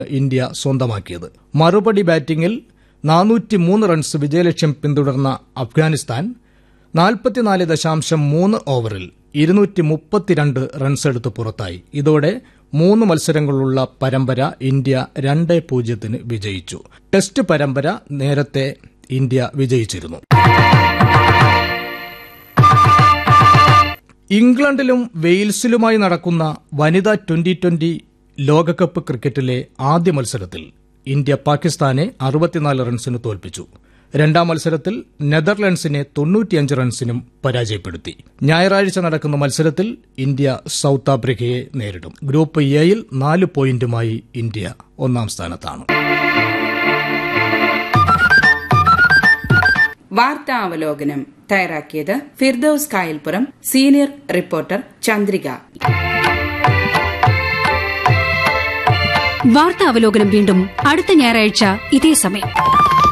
India സ്വന്തമാക്കിയത് മറുപടി ബാറ്റിംഗിൽ നാനൂറ്റി മൂന്ന് റൺസ് വിജയലക്ഷ്യം പിന്തുടർന്ന അഫ്ഗാനിസ്ഥാൻ നാൽപ്പത്തിനാല് ദശാംശം മൂന്ന് ഓവറിൽ ഇരുന്നൂറ്റി മുപ്പത്തിരണ്ട് റൺസെടുത്ത് പുറത്തായി ഇതോടെ മൂന്ന് മത്സരങ്ങളുള്ള പരമ്പര ഇന്ത്യ രണ്ട് പൂജ്യത്തിന് വിജയിച്ചു ടെസ്റ്റ് പരമ്പര നേരത്തെ ഇന്ത്യ വിജയിച്ചിരുന്നു ഇംഗ്ലണ്ടിലും വെയിൽസിലുമായി നടക്കുന്ന വനിതാ ട്വന്റി ട്വന്റി ലോകകപ്പ് ക്രിക്കറ്റിലെ ആദ്യ മത്സരത്തിൽ ഇന്ത്യ പാകിസ്ഥാനെ അറുപത്തിനാല് റൺസിന് തോൽപ്പിച്ചു രണ്ടാം മത്സരത്തിൽ നെതർലൻഡ്സിനെ തൊണ്ണൂറ്റിയഞ്ച് റൺസിനും പരാജയപ്പെടുത്തി ഞായറാഴ്ച നടക്കുന്ന മത്സരത്തിൽ ഇന്ത്യ സൌത്ത് ആഫ്രിക്കയെ നേരിടും ഗ്രൂപ്പ് എയിൽ നാല് പോയിന്റുമായി ഇന്ത്യ ഒന്നാം സ്ഥാനത്താണ് വാർത്താവലോകനം തയ്യാറാക്കിയത് ഫിർദൌസ് കായൽപുറം സീനിയർ റിപ്പോർട്ടർ ചന്ദ്രിക വാർത്താവലോകനം വീണ്ടും അടുത്ത ഞായറാഴ്ച ഇതേ സമയം